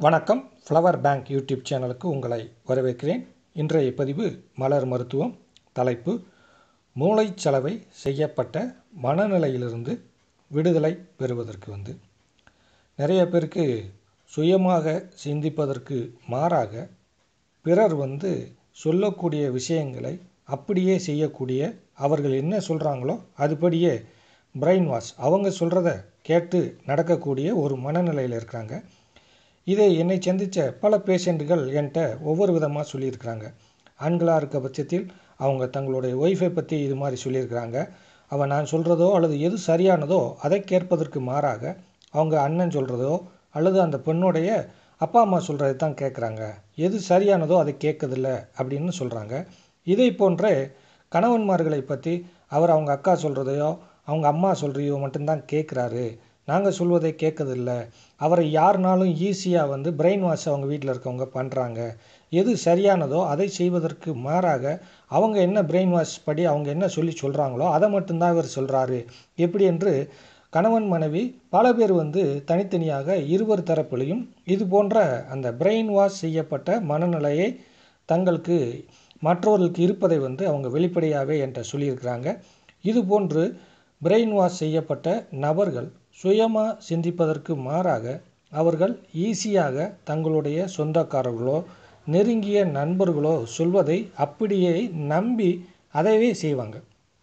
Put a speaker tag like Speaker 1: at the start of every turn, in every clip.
Speaker 1: வணக்கம் flower bank YouTube சேனலுக்கு உங்களை வரவேற்கிறேன் இன்றைய பதிவு மலர் மருத்துவம் தலைப்பு மூளைச்சலவை செய்யப்பட்ட மனநிலையிலிருந்து விடுதலை பெறுவதற்கு வந்து நிறைய பேருக்கு சுயமாக சிந்திப்பதற்கு மாறாக பிறர் வந்து சொல்லக்கூடிய விஷயங்களை அப்படியே செய்யக்கூடிய அவர்கள் என்ன சொல்கிறாங்களோ அதுபடியே பிரெயின் வாஷ் அவங்க சொல்கிறத கேட்டு நடக்கக்கூடிய ஒரு மனநிலையில் இருக்கிறாங்க இதை என்னை சந்தித்த பல பேஷண்ட்டுகள் என்கிட்ட ஒவ்வொரு விதமாக சொல்லியிருக்கிறாங்க ஆண்களாக இருக்க பட்சத்தில் அவங்க தங்களுடைய ஒய்ஃபை பற்றி இது மாதிரி சொல்லியிருக்கிறாங்க அவன் நான் சொல்கிறதோ அல்லது எது சரியானதோ அதை கேட்பதற்கு மாறாக அவங்க அண்ணன் சொல்கிறதோ அல்லது அந்த பெண்ணுடைய அப்பா அம்மா சொல்கிறது தான் கேட்குறாங்க எது சரியானதோ அதை கேட்கதில்ல அப்படின்னு சொல்கிறாங்க இதை போன்ற கணவன்மார்களை பற்றி அவர் அவங்க அக்கா சொல்கிறதையோ அவங்க அம்மா சொல்கிறையோ மட்டும்தான் கேட்குறாரு நாங்கள் சொல்வதை கேட்கதில்ல அவரை யாருனாலும் ஈஸியாக வந்து பிரெயின் வாஷ் அவங்க வீட்டில் இருக்கவங்க பண்ணுறாங்க எது சரியானதோ அதை செய்வதற்கு மாறாக அவங்க என்ன பிரெயின் வாஷ் படி அவங்க என்ன சொல்லி சொல்கிறாங்களோ அதை மட்டும்தான் இவர் சொல்கிறாரு எப்படி என்று கணவன் மனைவி பல பேர் வந்து தனித்தனியாக இருவர் தரப்பிலையும் இது போன்ற அந்த பிரெயின் வாஷ் செய்யப்பட்ட மனநிலையை தங்களுக்கு மற்றவர்களுக்கு இருப்பதை வந்து அவங்க வெளிப்படையாகவே என்கிட்ட சொல்லியிருக்கிறாங்க இது போன்று பிரெயின் வாஷ் செய்யப்பட்ட நபர்கள் சுயமாக சிந்திப்பதற்கு மாறாக அவர்கள் ஈஸியாக தங்களுடைய சொந்தக்காரர்களோ நெருங்கிய நண்பர்களோ சொல்வதை அப்படியே நம்பி அதைவே செய்வாங்க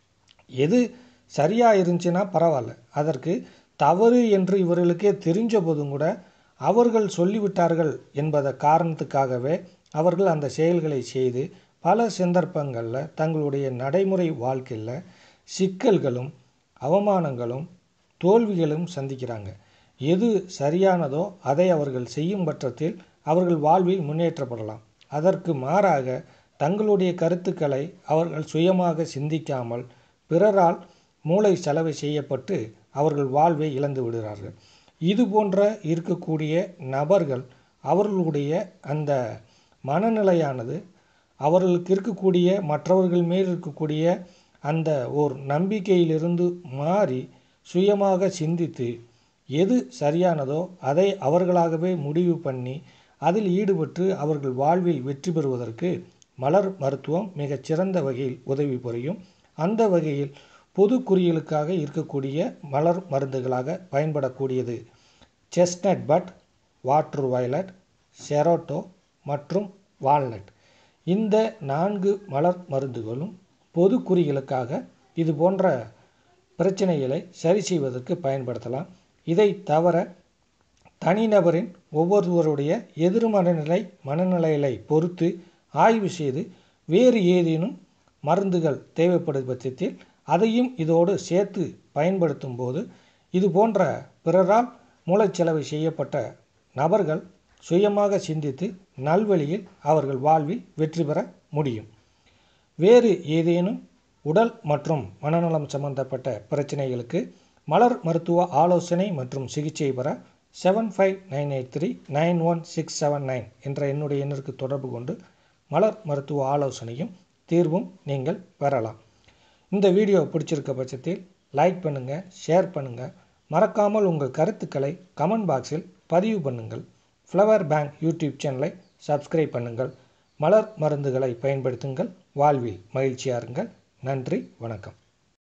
Speaker 1: எது சரியாக இருந்துச்சுன்னா பரவாயில்ல அதற்கு தவறு என்று இவர்களுக்கே தெரிஞ்ச போதும் கூட அவர்கள் சொல்லிவிட்டார்கள் என்பத காரணத்துக்காகவே அவர்கள் அந்த செயல்களை செய்து பல சந்தர்ப்பங்களில் தங்களுடைய நடைமுறை வாழ்க்கையில் சிக்கல்களும் அவமானங்களும் தோல்விகளும் சந்திக்கிறாங்க எது சரியானதோ அதை அவர்கள் செய்யும் பட்சத்தில் அவர்கள் வாழ்வில் முன்னேற்றப்படலாம் அதற்கு மாறாக தங்களுடைய கருத்துக்களை அவர்கள் சுயமாக சிந்திக்காமல் பிறரால் மூளை செலவு செய்யப்பட்டு அவர்கள் வாழ்வை இழந்து விடுகிறார்கள் இது போன்ற இருக்கக்கூடிய நபர்கள் அவர்களுடைய அந்த மனநிலையானது அவர்களுக்கு இருக்கக்கூடிய மற்றவர்கள் மேல் இருக்கக்கூடிய அந்த ஓர் நம்பிக்கையிலிருந்து மாறி சுயமாக சிந்தித்து எது சரியானதோ அதை அவர்களாகவே முடிவு பண்ணி அதில் ஈடுபட்டு அவர்கள் வாழ்வில் வெற்றி பெறுவதற்கு மலர் மருத்துவம் மிகச் சிறந்த வகையில் உதவி புரியும் அந்த வகையில் பொது குறியலுக்காக இருக்கக்கூடிய மலர் மருந்துகளாக பயன்படக்கூடியது chestnut bud water violet cerato மற்றும் வால்நட் இந்த நான்கு மலர் மருந்துகளும் பொது குறிகளுக்காக இது போன்ற பிரச்சனைகளை சரி செய்வதற்கு பயன்படுத்தலாம் இதை தவிர தனிநபரின் ஒவ்வொருவருடைய எதிர்மனநிலை மனநிலைகளை பொறுத்து ஆய்வு செய்து வேறு ஏதேனும் மருந்துகள் தேவைப்படும் பட்சத்தில் அதையும் இதோடு சேர்த்து பயன்படுத்தும் போது இது போன்ற பிறரால் மூளைச்செலவு செய்யப்பட்ட நபர்கள் சுயமாக சிந்தித்து நல்வழியில் அவர்கள் வாழ்வில் வெற்றி பெற முடியும் வேறு ஏதேனும் உடல் மற்றும் மனநலம் சம்பந்தப்பட்ட பிரச்சனைகளுக்கு மலர் மருத்துவ ஆலோசனை மற்றும் சிகிச்சை பெற seven five nine eight three nine one six seven nine என்ற என்னுடைய எண்ணிற்கு தொடர்பு கொண்டு மலர் மருத்துவ ஆலோசனையும் தீர்வும் நீங்கள் பெறலாம் இந்த வீடியோ பிடிச்சிருக்க பட்சத்தில் லைக் பண்ணுங்கள் ஷேர் பண்ணுங்கள் மறக்காமல் உங்கள் கருத்துக்களை கமெண்ட் பாக்ஸில் பதிவு பண்ணுங்கள் ஃப்ளவர் பேங்க் யூடியூப் சேனலை சப்ஸ்கிரைப் பண்ணுங்கள் மலர் மருந்துகளை பயன்படுத்துங்கள் வாழ்வில் மகிழ்ச்சியாருங்கள் நன்றி வணக்கம்